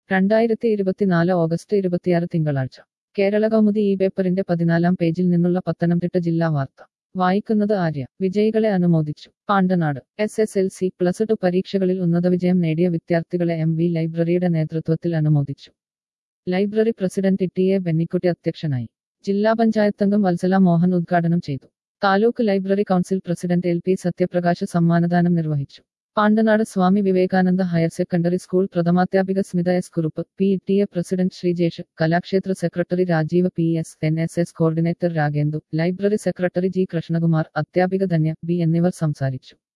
രണ്ടായിരത്തി ഇരുപത്തിനാല് ഓഗസ്റ്റ് ഇരുപത്തിയാറ് തിങ്കളാഴ്ച കേരള കൗമുദി ഈ പേപ്പറിന്റെ പതിനാലാം പേജിൽ നിന്നുള്ള പത്തനംതിട്ട ജില്ലാ വാർത്ത വായിക്കുന്നത് ആര്യ വിജയികളെ അനുമോദിച്ചു Pandanad S S L C plus two പരീക്ഷകളിൽ ഉന്നത വിജയം നേടിയ വിദ്യാർത്ഥികളെ എം വി ലൈബ്രറിയുടെ നേതൃത്വത്തിൽ അനുമോദിച്ചു ലൈബ്രറി പ്രസിഡന്റ് ടി എ ബെന്നിക്കുട്ടി അധ്യക്ഷനായി ജില്ലാ പഞ്ചായത്ത് അംഗം വത്സല മോഹൻ ഉദ്ഘാടനം ചെയ്തു taluk library council president L P Satyaprakash സമ്മാനദാനം നിർവഹിച്ചു Pandanad Swami Vivekananda higher secondary school പ്രഥമാധ്യാപിക Smitha S Kurup P T A president Sreejesh Kalakshetra secretary Rajeev P S N S S coordinator Ragendu library secretary G Krishnakumar അധ്യാപിക ധന്യ ബി എന്നിവർ സംസാരിച്ചു